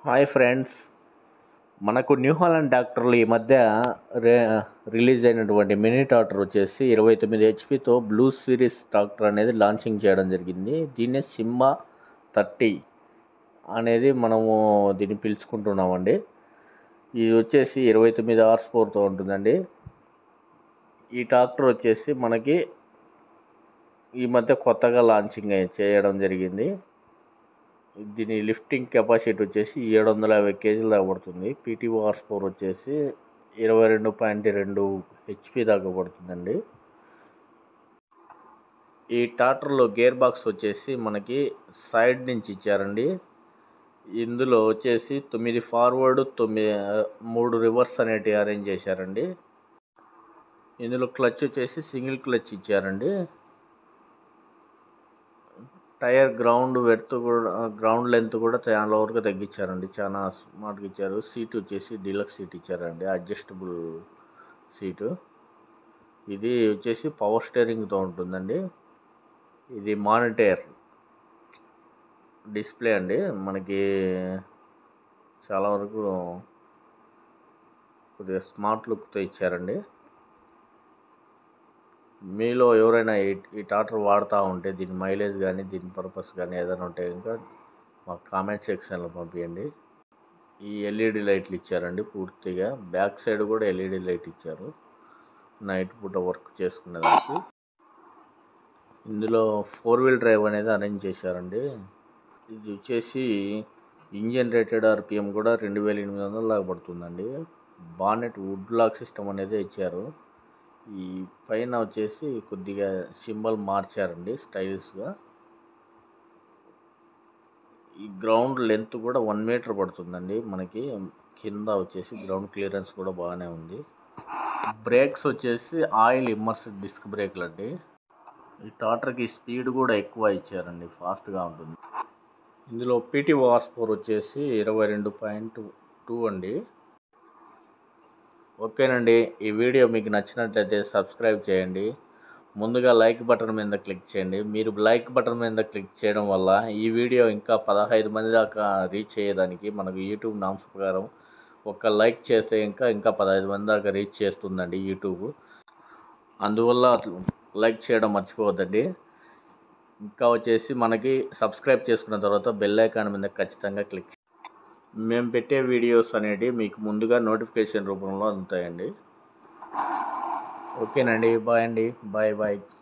hi friends మనకు New Holland ట్రాక్టర్లు ఈ మధ్య రే రిలీజ్ అయినటువంటి మినీ ట్రాక్టర్ వచ్చేసి ఇరవై తొమ్మిది హెచ్పితో బ్లూ సిరీస్ ట్రాక్టర్ అనేది లాంచింగ్ చేయడం జరిగింది దీన్నే సింబా థర్టీ అనేది మనము దీన్ని పిలుచుకుంటున్నామండి ఇది వచ్చేసి ఇరవై తొమ్మిది హార్స్ పవర్తో ఉంటుందండి ఈ ట్రాక్టర్ వచ్చేసి మనకి ఈ మధ్య కొత్తగా లాంచింగ్ అయ్యి- చేయడం జరిగింది దీని లిఫ్టింగ్ కెపాసిటీ వచ్చేసి ఏడు వందల యాభై కేజీల దాకా పడుతుంది పీటీఓ హార్స్ పవర్ వచ్చేసి ఇరవై రెండు పాయింట్ రెండు హెచ్పి దాకా పడుతుందండి ఈ ట్రాక్టర్లో గేర్ బాక్స్ వచ్చేసి మనకి సైడ్ నుంచి ఇచ్చారండి ఇందులో వచ్చేసి తొమ్మిది ఫార్వర్డ్ తొమ్మిది మూడు రివర్స్ అనేటివి అరేంజ్ చేశారండి ఇందులో క్లచ్ వచ్చేసి సింగిల్ క్లచ్ ఇచ్చారండి టైర్ గ్రౌండ్ వెడ్త్ కూడా గ్రౌండ్ లెంత్ కూడా చాలా వరకు తగ్గించారండి చాలా స్మార్ట్గా ఇచ్చారు సీట్ వచ్చేసి డీలక్స్ సీట్ ఇచ్చారండి అడ్జస్టబుల్ సీటు ఇది వచ్చేసి పవర్ స్టీరింగ్తో ఉంటుందండి ఇది మానిటర్ డిస్ప్లే అండి మనకి చాలా వరకు కొద్దిగా స్మార్ట్ లుక్తో ఇచ్చారండి మీలో ఎవరైనా ఈ ఈ ట్రాక్టర్ వాడుతూ ఉంటే దీని మైలేజ్ కానీ దీని పర్పస్ కానీ ఏదైనా ఉంటే ఇంకా మాకు కామెంట్ సెక్షన్లో పంపించండి ఈ ఎల్ఈడి లైట్లు ఇచ్చారండి పూర్తిగా బ్యాక్ సైడ్ కూడా ఎల్ఈడి లైట్ ఇచ్చారు నైట్ పూట వర్క్ చేసుకునేదానికి ఇందులో ఫోర్ వీల్ డ్రైవ్ అనేది అరేంజ్ చేశారండి ఇది వచ్చేసి ఇంజన్ రేటెడ్ ఆర్పిఎం కూడా రెండు వేల ఎనిమిది వందల దాకా పడుతుందండి బానెట్ వుడ్ లాక్ సిస్టమ్ అనేది ఇచ్చారు ఈ పైన వచ్చేసి కొద్దిగా సింబల్ మార్చారండి స్టైలిష్గా ఈ గ్రౌండ్ లెంత్ కూడా వన్ మీటర్ పడుతుందండి మనకి కింద వచ్చేసి గ్రౌండ్ క్లియరెన్స్ కూడా బాగానే ఉంది బ్రేక్స్ వచ్చేసి ఆయిల్ ఇమ్మర్స్డ్ డిస్క్ బ్రేక్లు అండి ఈ టాటర్కి స్పీడ్ కూడా ఎక్కువ ఇచ్చారండి ఫాస్ట్గా ఉంటుంది ఇందులో పీటీ వార్స్ ఫోర్ వచ్చేసి ఇరవై రెండు పాయింట్ టూ అండి ఓకేనండి ఈ వీడియో మీకు నచ్చినట్లయితే సబ్స్క్రైబ్ చేయండి ముందుగా లైక్ బటన్ మీద క్లిక్ చేయండి మీరు లైక్ బటన్ మీద క్లిక్ చేయడం వల్ల ఈ వీడియో ఇంకా పదహైదు మంది దాకా రీచ్ అయ్యేదానికి మనకు యూట్యూబ్ నామ్స్ ప్రకారం ఒక లైక్ చేస్తే ఇంకా ఇంకా పదహైదు మంది దాకా రీచ్ చేస్తుందండి యూట్యూబ్ అందువల్ల లైక్ చేయడం మర్చిపోవద్దండి ఇంకా వచ్చేసి మనకి సబ్స్క్రైబ్ చేసుకున్న తర్వాత బెల్ ఐకాన్ మీద ఖచ్చితంగా క్లిక్ మేము పెట్టే వీడియోస్ అనేవి మీకు ముందుగా నోటిఫికేషన్ రూపంలో అందుతాయండి ఓకేనండి బాయ్ అండి బాయ్ బాయ్